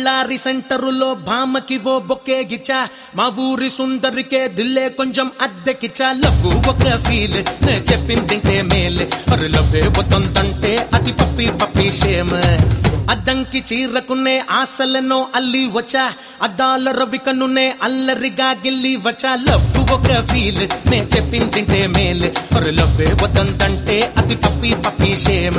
బళ్ళారి సెంటరులో భామకి ఓ బొక్కే గిచ్చా మా ఊరి సుందరికే దిల్లే కొంచెం అద్దెకిచ్చా లవ్వు ఒక ఫీల్ నే చెప్పిందింటే మేల్ అరు లవ్వే వద్దంతంటే అది పప్పి పప్పి షేమ్ అద్దంకి చీరకునే ఆశలెన్నో అల్లి వచ్చా అద్దాల రవికనునే అల్లరిగా గిల్లి వచ్చా లవ్వు ఒక ఫీల్ నే చెప్పిందింటే మేల్ అరు లవ్వే వద్దంతంటే అది పప్పి పప్పి షేమ్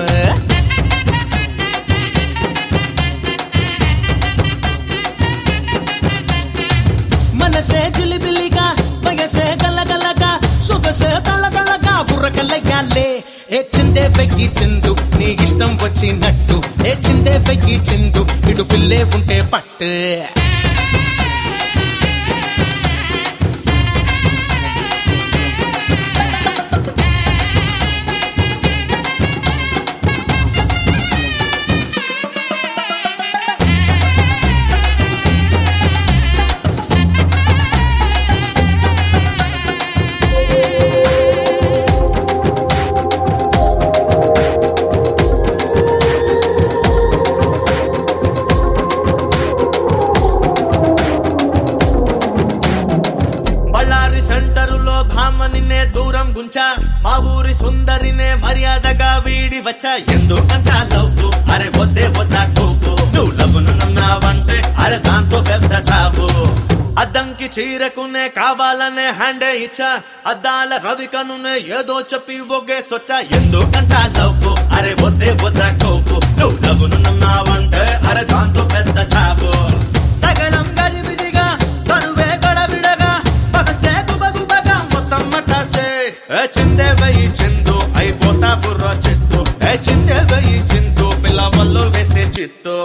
మనసే జిలిబిలిగా వయసే గలగలగా సొగసే తలగలగా ఉరకలయ్యాలే ఏ చిందే వెయ్యి చిందు నీ ఇష్టం వచ్చినట్టు ఏ చిందే వెయ్యి చిందు ఇడు పిల్లే ఉంటే పట్టు బళ్ళారి సెంటరులో భామనినే దూరం గుంచా మా ఊరి సుందరినే మర్యాదగా వీడి వచ్చా ఎందుకంట లవ్వు అరే వద్దే వద్దా కోపు నువ్వు లవ్వును నమ్మావంటే అరే దాంతో పెద్ద చావు అద్దంకి చీరకునే కావాలనే హ్యాండే ఇచ్చా అద్దాల రవికనునే ఏదో చెప్పి ఒగ్గేసొచ్చా ఎందుకంట లవ్వు అరే వద్దే వద్దా కోపు నువ్వు లవ్వును నమ్మావంటే అరే దాంతో పెద్ద చావు సగలం గజిబిజిగా తనువే గడబిడగా పగసే గుబగుబగా మొత్తం మటాసే ఏ చిందే వెయ్యి చిందు అయిపోతా బుర్ర చిత్తు ఏ చిందే వెయ్యి చిందు పిల్ల వల్లు వేసే చిత్తు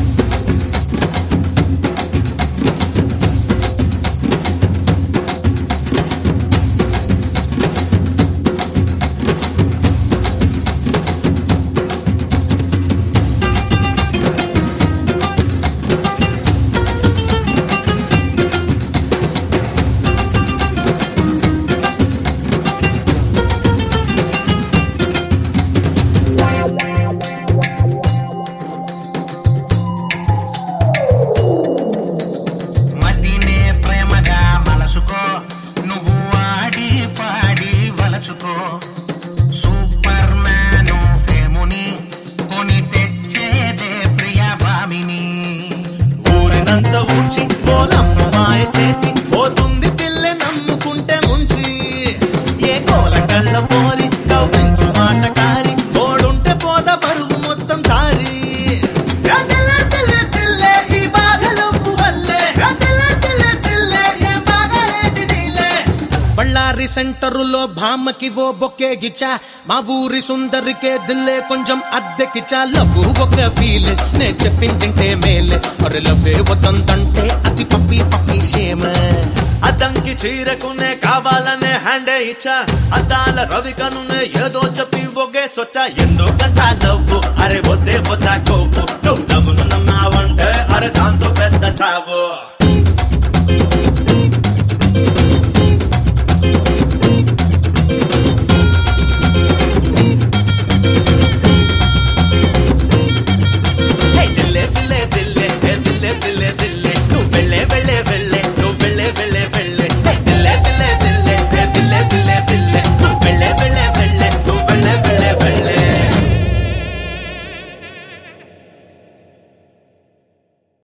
మదినే ప్రేమగా మలసుకో నువ్వు ఆడి పాడి వలచుకో సూపర్ మ్యాను ఫేముని కొని తెచ్చేదే ప్రియ భామిని ఊరినంత ఊడ్చి కోలమ్మ మాయ చేసి పోతుంది పిల్లె నమ్ముకుంటే ముంచి ఏ కోల కళ్ళ పోరి కవ్వించు మాట కారి తోడుంటే పోద పరువు మొత్తం సారి ఏ తెల్లే తెల్లే తెల్లే ఈ బాధలొప్పు వల్లే ఏ తెల్లే తెల్లే తెల్లే ఏ బాధలేది నీలే బళ్ళారి సెంటరులో భామకి ఓ బొక్కే గిచ్చా మా ఊరి సుందరికే దిల్లే కొంచెం అద్దెకిచ్చా లవ్వు ఒక ఫీల్ నే చెప్పిందింటే మేల్ అరే లవ్వే వద్దంతంటే అది పప్పి పప్పి షేమ్ అద్దంకి చీరకునే కావాలనే హ్యాండే ఇచ్చా అద్దాల రవికనునే ఏదో చెప్పి ఒగ్గేసొచ్చా ఎందుకంట లవ్వు అరే వద్దే వద్దా కోపు నువ్వు నవ్వును నమ్మావంటే అరే దాంతో పెద్ద చావు